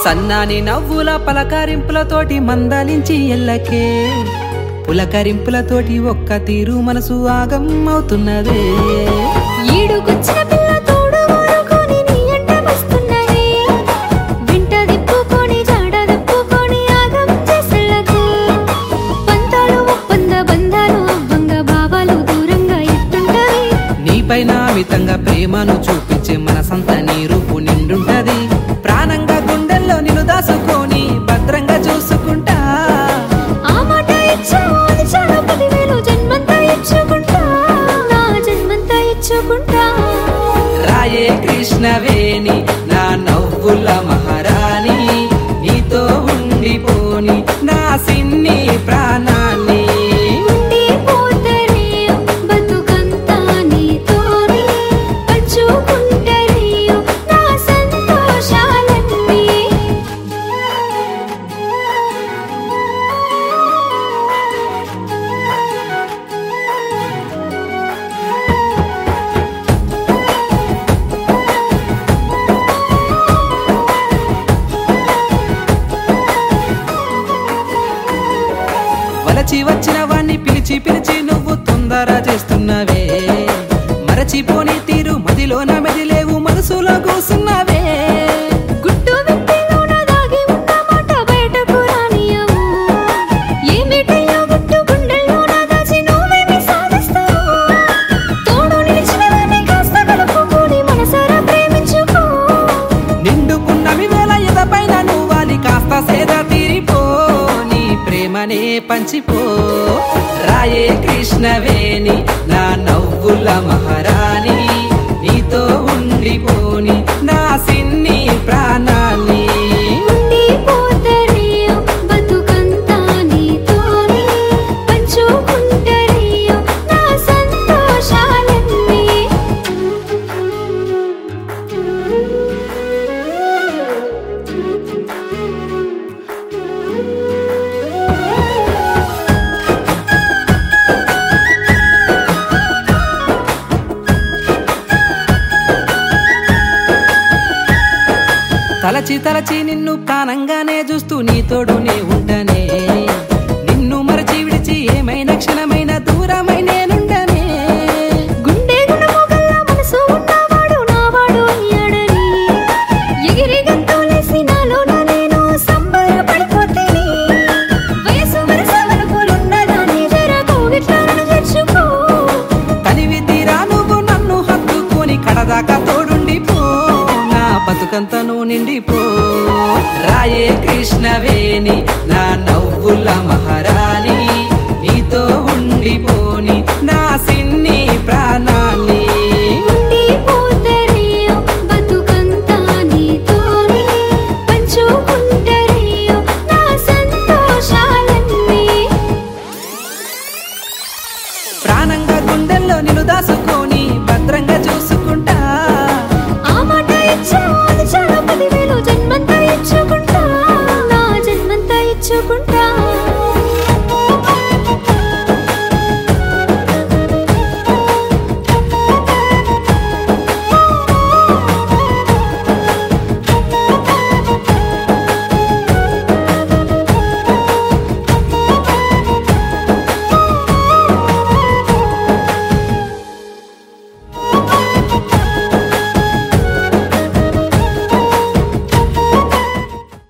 సన్నాని నవ్వుల పలకరింపులతోటి మందలించి ఎల్లకే పులకరింపులతోటి ఒక్క తీరు మనసు ఆగం అవుతున్నదే ఈడుకొచ్చిన పిల్ల తోడు ఊరుకొని నీ అంట వస్తున్నది వింట దిప్పుకొని జాడ దిప్పుకొని ఆగం చేసెళ్ళకు పంతాలు ఒప్పంద బంధాలు అవ్వంగ భావాలు దూరంగా ఎట్టుంటవి నీపైన మితంగా ప్రేమను చూపించే మనసంత నీ రూపు నిండుంటది ప్రాణంగా గుండెల్లో నిన్ను దాసుకొని భద్రంగా చూసుకుంటా ఆ మాట ఇచ్చావు అది చాలా పదివేలు జన్మంతా ఇచ్చుకుంటా నా జన్మంతా ఇచ్చుకుంటా రాయే కృష్ణవేణి నా నవ్వుల మహారాణి నీతో ఉండిపోని నా సిన్ని ప్రాణాన్ని ఉండిపోతరే బతుకంతా నీతోనే పంచుకుంటరే నా సంతోషాలన్నీ వలచి వచ్చిన వాణ్ణి పిలిచి పిలిచి నువ్వు తొందర చేస్తున్నవే మరచిపోని తీరు మదిలోన మెదిలేవు మనసులో కూసున్నవే గుట్టు విప్పిలోన దాగి ఉన్న మాట బయటకు రానియవు ఏమిటయ్యో గుట్టు గుండెల్లోన దాచి నువ్వేమి సాధిస్తావు తోడు నిలిచిన దాన్ని కాస్త కలుపుకొని మనసారా ప్రేమించుకో నిండుకున్నవి వేల ఎదపైన నువ్వాలి కాస్త సేద తీరిపో నీ ప్రేమనే పంచిపో రాయే కృష్ణవేణి నా నవ్వుల మహారాణి నీతో ఉండిపోని నా సిన్ని ప్రాణాన్ని ఉండిపోతరే బతుకంతా నీతోనే పంచుకుంటరే నా సంతోషాలన్నీ తలచి తలచి నిన్ను ప్రాణంగానే చూస్తూ నీ తోడునే ఉంటానే నిన్ను మరచి విడిచి ఏమైనా క్షణమైన దూరమై నేనుండనే గుండె గుణము గల్ల మనసు ఉన్నవాడు నావాడు అయ్యాడని ఎగిరి గంతులేసి నాలోన నేను సంబరపడిపోతేని వయసు వరస వరకులున్నదాన్ని జర కోగిట్లను తెచ్చుకో తనివి తీరా నువ్వు నన్ను హత్తుకొని కడదాకా తోడుండిపో నా బతుకంతను నిండిపో రాయే కృష్ణవేణి నా